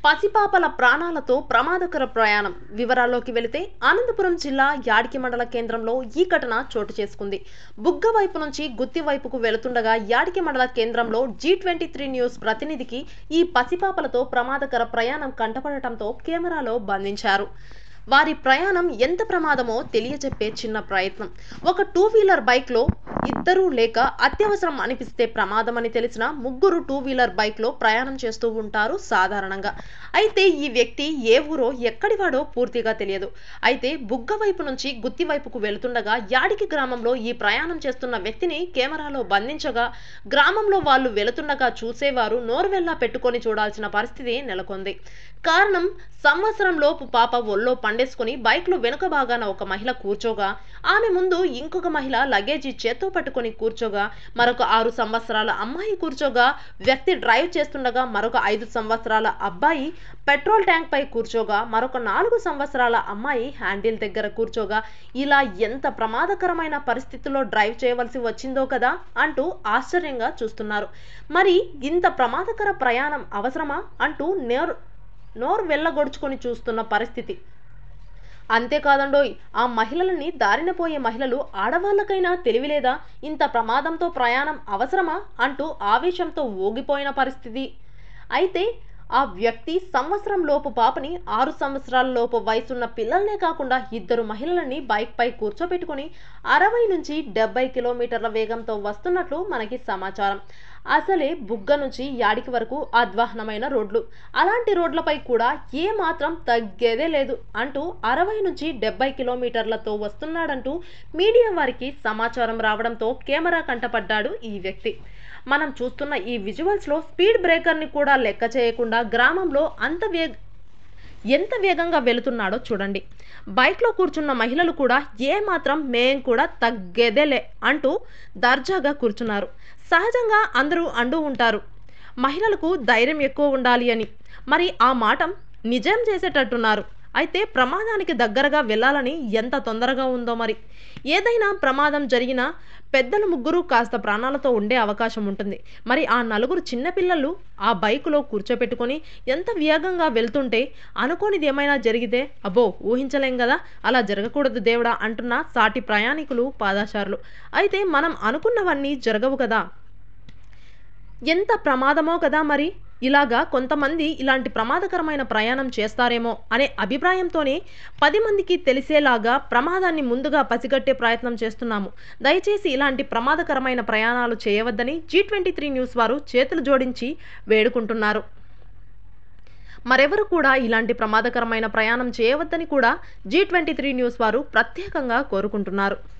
పసిపాపల ప్రాణాలతో ప్రమాదకర ప్రయాణం వివరాల్లోకి వెళితే అనంతపురం జిల్లా యాడికి మండల కేంద్రంలో ఈ ఘటన చోటు చేసుకుంది బుగ్గ వైపు నుంచి గుత్తి వైపుకు వెళుతుండగా యాడికి మండల కేంద్రంలో జీ ట్వంటీ త్రీ న్యూస్ ప్రతినిధికి ఈ పసిపాపలతో ప్రమాదకర ప్రయాణం కంటపడటంతో కెమెరాలో బంధించారు వారి ప్రయాణం ఎంత ప్రమాదమో తెలియజెప్పే చిన్న ప్రయత్నం ఒక టూ వీలర్ బైక్లో ఇద్దరూ లేక అత్యవసరం అనిపిస్తే ప్రమాదం అని తెలిసిన ముగ్గురు టూ వీలర్ బైక్లో ప్రయాణం చేస్తూ ఉంటారు సాధారణంగా అయితే ఈ వ్యక్తి ఏ ఊరో ఎక్కడి వాడో పూర్తిగా తెలియదు అయితే బుగ్గ వైపు నుంచి గుత్తి వైపుకు వెళుతుండగా యాడికి గ్రామంలో ఈ ప్రయాణం చేస్తున్న వ్యక్తిని కెమెరాలో బంధించగా గ్రామంలో వాళ్ళు వెళుతుండగా చూసేవారు నోరువెల్లా పెట్టుకొని చూడాల్సిన పరిస్థితి నెలకొంది కారణం సంవత్సరం లోపు పాప ఒళ్ళో పండేసుకుని బైక్లో వెనుక భాగాన ఒక మహిళ కూర్చోగా ఆమె ముందు ఇంకొక మహిళ లగేజీ చేత్తో పట్టుకొని కూర్చోగా మరొక ఆరు సంవత్సరాల అమ్మాయి కూర్చోగా వ్యక్తి డ్రైవ్ చేస్తుండగా మరొక ఐదు సంవత్సరాల అబ్బాయి పెట్రోల్ ట్యాంక్ పై కూర్చోగా మరొక నాలుగు సంవత్సరాల అమ్మాయి హ్యాండిల్ దగ్గర కూర్చోగా ఇలా ఎంత ప్రమాదకరమైన పరిస్థితుల్లో డ్రైవ్ చేయవలసి వచ్చిందో కదా అంటూ ఆశ్చర్యంగా చూస్తున్నారు మరి ఇంత ప్రమాదకర ప్రయాణం అవసరమా అంటూ నేరు నోరు వెళ్ళగొడుచుకొని చూస్తున్న పరిస్థితి అంతేకాదండోయ్ ఆ మహిళలని దారిన పోయే మహిళలు ఆడవాళ్ళకైనా తెలివిలేదా ఇంత ప్రమాదంతో ప్రయాణం అవసరమా అంటూ ఆవేశంతో ఊగిపోయిన పరిస్థితి అయితే ఆ వ్యక్తి సంవత్సరం లోపు పాపని ఆరు సంవత్సరాల లోపు వయసున్న పిల్లల్నే కాకుండా ఇద్దరు మహిళలని బైక్ పై కూర్చోబెట్టుకుని అరవై నుంచి డెబ్బై కిలోమీటర్ల వేగంతో వస్తున్నట్లు మనకి సమాచారం అసలే బుగ్గ నుంచి యాడికి వరకు అధ్వాహనమైన రోడ్లు అలాంటి రోడ్లపై కూడా ఏ మాత్రం తగ్గేదే లేదు అంటూ అరవై నుంచి డెబ్బై కిలోమీటర్లతో వస్తున్నాడంటూ మీడియా వారికి సమాచారం రావడంతో కెమెరా కంటపడ్డాడు ఈ వ్యక్తి మనం చూస్తున్న ఈ విజువల్స్లో స్పీడ్ బ్రేకర్ని కూడా లెక్క చేయకుండా గ్రామంలో అంత వేగ ఎంత వేగంగా వెళుతున్నాడో చూడండి బైక్లో కూర్చున్న మహిళలు కూడా ఏ మాత్రం మేం కూడా తగ్గేదేలే అంటూ దర్జాగా కూర్చున్నారు సహజంగా అందరూ అంటూ ఉంటారు మహిళలకు ధైర్యం ఎక్కువ ఉండాలి అని మరి ఆ మాట నిజం చేసేటట్టున్నారు అయితే ప్రమాదానికి దగ్గరగా వెళ్ళాలని ఎంత తొందరగా ఉందో మరి ఏదైనా ప్రమాదం జరిగినా పెద్దలు ముగ్గురు కాస్త ప్రాణాలతో ఉండే అవకాశం ఉంటుంది మరి ఆ నలుగురు చిన్నపిల్లలు ఆ బైకులో కూర్చోపెట్టుకొని ఎంత వేగంగా వెళ్తుంటే అనుకోనిది ఏమైనా జరిగితే అబ్బో ఊహించలేం కదా అలా జరగకూడదు దేవుడా అంటున్న సాటి ప్రయాణికులు పాదాచారులు అయితే మనం అనుకున్నవన్నీ జరగవు కదా ఎంత ప్రమాదమో కదా మరి ఇలాగా కొంతమంది ఇలాంటి ప్రమాదకరమైన ప్రయాణం చేస్తారేమో అనే అభిప్రాయంతోనే పది మందికి తెలిసేలాగా ప్రమాదాన్ని ముందుగా పసిగట్టే ప్రయత్నం చేస్తున్నాము దయచేసి ఇలాంటి ప్రమాదకరమైన ప్రయాణాలు చేయవద్దని జీ ట్వంటీ త్రీ న్యూస్ వారు చేతులు జోడించి వేడుకుంటున్నారు మరెవరు కూడా ఇలాంటి ప్రమాదకరమైన ప్రయాణం చేయవద్దని కూడా జీ ట్వంటీ త్రీ న్యూస్ వారు ప్రత్యేకంగా కోరుకుంటున్నారు